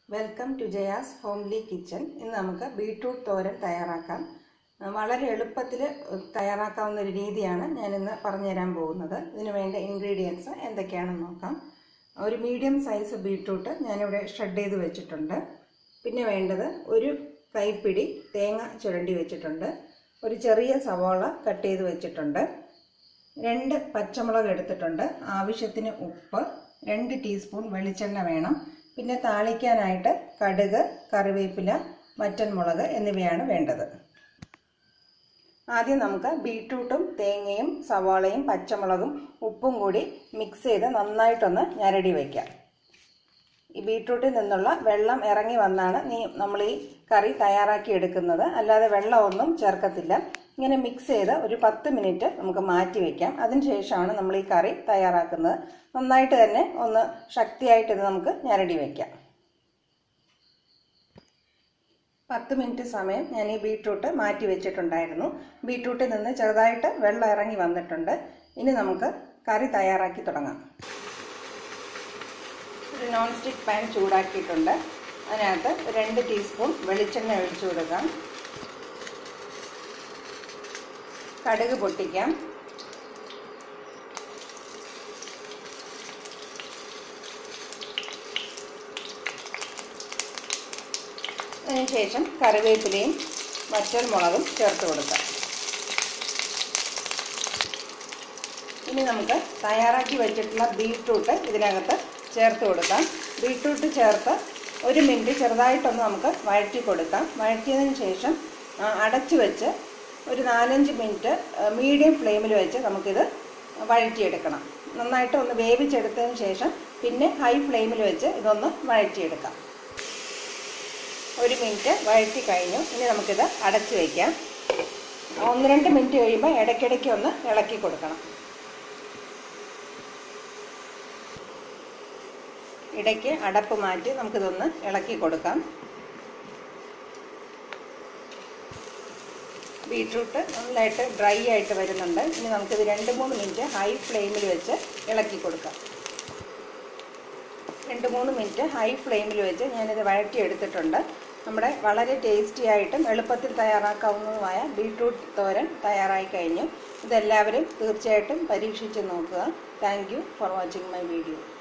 welcome to Jaya's homely kitchen ഇന്ന് നമുക്ക് beetroot തോരൻ തയ്യാറാക്കാം ആ, വളരെ എളുപ്പത്തിൽ തയ്യാറാക്കാവുന്ന ഒരു രീതിയാണ് ഞാനിന്ന് പറഞ്ഞു തരാൻ പോകുന്നത് ഇതിന് വേണ്ട ഇൻഗ്രീഡിയൻസ് എന്തൊക്കെയാണെന്ന് നോക്കാം ഒരു മീഡിയം സൈസ് ബീട്രൂട്ട് ഞാനിവിടെ ഷ്രെഡ് ചെയ്ത് വെച്ചിട്ടുണ്ട് പിന്നെ വേണ്ടത് ഒരു കൈപ്പിടി തേങ്ങ ചുരണ്ടി വെച്ചിട്ടുണ്ട് ഒരു ചെറിയ സവോള കട്ട് ചെയ്ത് വെച്ചിട്ടുണ്ട് രണ്ട് പച്ചമുളക് എടുത്തിട്ടുണ്ട് ആവശ്യത്തിന് ഉപ്പ് രണ്ട് ടീസ്പൂൺ വെളിച്ചെണ്ണ വേണം പിന്നെ താളിക്കാനായിട്ട് കടുക് കറിവേപ്പില വറ്റൻമുളക് എന്നിവയാണ് വേണ്ടത് ആദ്യം നമുക്ക് ബീട്രൂട്ടും തേങ്ങയും സവാളയും പച്ചമുളകും ഉപ്പും കൂടി മിക്സ് ചെയ്ത് നന്നായിട്ടൊന്ന് ഞരടി വയ്ക്കാം ഈ ബീട്രൂട്ടിൽ നിന്നുള്ള വെള്ളം ഇറങ്ങി വന്നാണ് നീ നമ്മൾ ഈ കറി തയ്യാറാക്കി എടുക്കുന്നത് അല്ലാതെ വെള്ളമൊന്നും ചേർക്കത്തില്ല ഇങ്ങനെ മിക്സ് ചെയ്ത് ഒരു പത്ത് മിനിറ്റ് നമുക്ക് മാറ്റി വയ്ക്കാം അതിനുശേഷമാണ് നമ്മൾ ഈ കറി തയ്യാറാക്കുന്നത് നന്നായിട്ട് തന്നെ ഒന്ന് ശക്തിയായിട്ട് ഇത് നമുക്ക് ഞരടി വയ്ക്കാം പത്ത് മിനിറ്റ് സമയം ഞാൻ ഈ ബീട്രൂട്ട് മാറ്റി വെച്ചിട്ടുണ്ടായിരുന്നു ബീട്രൂട്ടിൽ നിന്ന് ചെറുതായിട്ട് വെള്ളം ഇറങ്ങി വന്നിട്ടുണ്ട് ഇനി നമുക്ക് കറി തയ്യാറാക്കി തുടങ്ങാം ഒരു നോൺ സ്റ്റിക്ക് പാൻ ചൂടാക്കിയിട്ടുണ്ട് അതിനകത്ത് രണ്ട് ടീസ്പൂൺ വെളിച്ചെണ്ണ ഒഴിച്ചു കൊടുക്കാം കടുക് പൊട്ടിക്കാം അതിനുശേഷം കറിവേപ്പിലയും വറ്റൽ മുളകും ചേർത്ത് കൊടുക്കാം ഇനി നമുക്ക് തയ്യാറാക്കി വെച്ചിട്ടുള്ള ബീട്രൂട്ട് ഇതിനകത്ത് ചേർത്ത് കൊടുക്കാം ബീട്രൂട്ട് ചേർത്ത് ഒരു മിനിറ്റ് ചെറുതായിട്ടൊന്ന് നമുക്ക് വഴറ്റി കൊടുക്കാം വഴറ്റിയതിന് ശേഷം അടച്ചു വെച്ച് ഒരു നാലഞ്ച് മിനിറ്റ് മീഡിയം ഫ്ലെയിമിൽ വെച്ച് നമുക്കിത് വഴറ്റിയെടുക്കണം നന്നായിട്ട് ഒന്ന് വേവിച്ചെടുത്തതിന് ശേഷം പിന്നെ ഹൈ ഫ്ലെയിമിൽ വെച്ച് ഇതൊന്ന് വഴറ്റിയെടുക്കാം ഒരു മിനിറ്റ് വഴറ്റി കഴിഞ്ഞു ഇനി നമുക്കിത് അടച്ചു വയ്ക്കാം ഒന്ന് രണ്ട് മിനിറ്റ് കഴിയുമ്പോൾ ഇടയ്ക്കിടയ്ക്ക് ഒന്ന് ഇളക്കി കൊടുക്കണം ഇടയ്ക്ക് അടപ്പ് മാറ്റി നമുക്കിതൊന്ന് ഇളക്കി കൊടുക്കാം ബീട്രൂട്ട് നന്നായിട്ട് ഡ്രൈ ആയിട്ട് വരുന്നുണ്ട് ഇനി നമുക്കിത് രണ്ട് മൂന്ന് മിനിറ്റ് ഹൈ ഫ്ലെയിമിൽ വെച്ച് ഇളക്കി കൊടുക്കാം രണ്ട് മൂന്ന് മിനിറ്റ് ഹൈ ഫ്ലെയിമിൽ വെച്ച് ഞാനിത് വഴറ്റിയെടുത്തിട്ടുണ്ട് നമ്മുടെ വളരെ ടേസ്റ്റി ആയിട്ടും എളുപ്പത്തിൽ തയ്യാറാക്കാവുന്നതുമായ ബീട്രൂട്ട് തോരൻ തയ്യാറായി കഴിഞ്ഞു ഇതെല്ലാവരും തീർച്ചയായിട്ടും പരീക്ഷിച്ച് നോക്കുക thank for watching my video